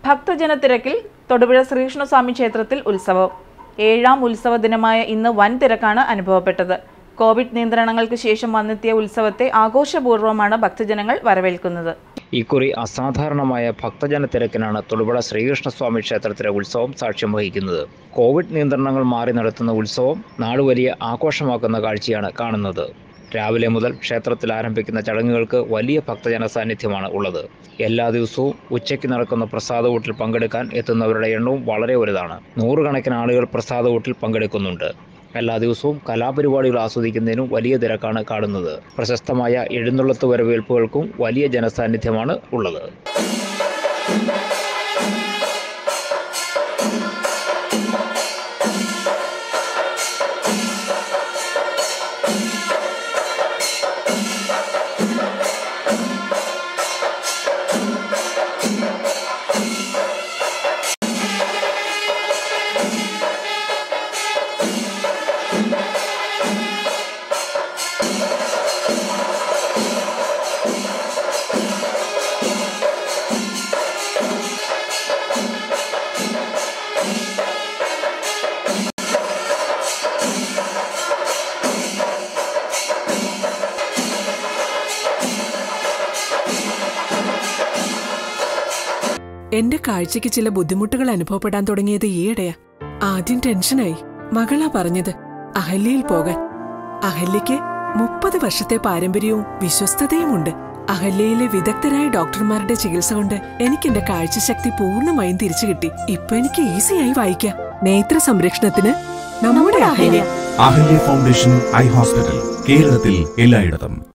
ഭക്തജനത്തിരക്കിൽ തൊടുപുഴ ശ്രീകൃഷ്ണസ്വാമി ക്ഷേത്രത്തിൽ ഉത്സവം ഏഴാം ഉത്സവ ദിനമായ ഇന്ന് വൻ തിരക്കാണ് അനുഭവപ്പെട്ടത് കോവിഡ് നിയന്ത്രണങ്ങൾക്ക് ശേഷം വന്നെത്തിയ ഉത്സവത്തെ ആഘോഷപൂർവ്വമാണ് ഭക്തജനങ്ങൾ വരവേൽക്കുന്നത് ഇക്കുറി അസാധാരണമായ ഭക്തജന തിരക്കിനാണ് തൊടുപുഴ ശ്രീകൃഷ്ണസ്വാമി ക്ഷേത്രത്തിലെ ഉത്സവം സാക്ഷ്യം വഹിക്കുന്നത് കോവിഡ് നിയന്ത്രണങ്ങൾ മാറി നടത്തുന്ന ഉത്സവം നാട് വലിയ ആഘോഷമാക്കുന്ന കാഴ്ചയാണ് കാണുന്നത് രാവിലെ മുതൽ ക്ഷേത്രത്തിൽ ആരംഭിക്കുന്ന ചടങ്ങുകൾക്ക് വലിയ ഭക്തജന സാന്നിധ്യമാണ് ഉള്ളത് എല്ലാ ദിവസവും ഉച്ചയ്ക്ക് നടക്കുന്ന പ്രസാദവൂട്ടിൽ പങ്കെടുക്കാൻ എത്തുന്നവരുടെ എണ്ണവും വളരെ വലുതാണ് നൂറുകണക്കിന് ആളുകൾ പ്രസാദവൂട്ടിൽ പങ്കെടുക്കുന്നുണ്ട് എല്ലാ ദിവസവും കലാപരിപാടികൾ ആസ്വദിക്കുന്നതിനും വലിയ തിരക്കാണ് കാണുന്നത് പ്രശസ്തമായ എഴുന്നള്ളത്ത് വരവേൽപ്പുകൾക്കും വലിയ ജനസാന്നിധ്യമാണ് ഉള്ളത് എന്റെ കാഴ്ചയ്ക്ക് ചില ബുദ്ധിമുട്ടുകൾ അനുഭവപ്പെടാൻ തുടങ്ങിയത് ഈയിടെയാ ആദ്യം ടെൻഷനായി മകളാ പറഞ്ഞത് അഹല്യയിൽ പോകാൻ അഹല്യയ്ക്ക് മുപ്പത് വർഷത്തെ പാരമ്പര്യവും വിശ്വസ്തതയുമുണ്ട് അഹല്യയിലെ വിദഗ്ധരായ ഡോക്ടർമാരുടെ ചികിത്സ കൊണ്ട് എനിക്ക് എന്റെ കാഴ്ചശക്തി പൂർണ്ണമായും തിരിച്ചു കിട്ടി ഇപ്പൊ എനിക്ക് ഈസിയായി വായിക്കാം നേത്ര സംരക്ഷണത്തിന് നമ്മുടെ Ahalya Ahalya foundation eye hospital കേരളത്തിൽ എല്ലായിടത്തും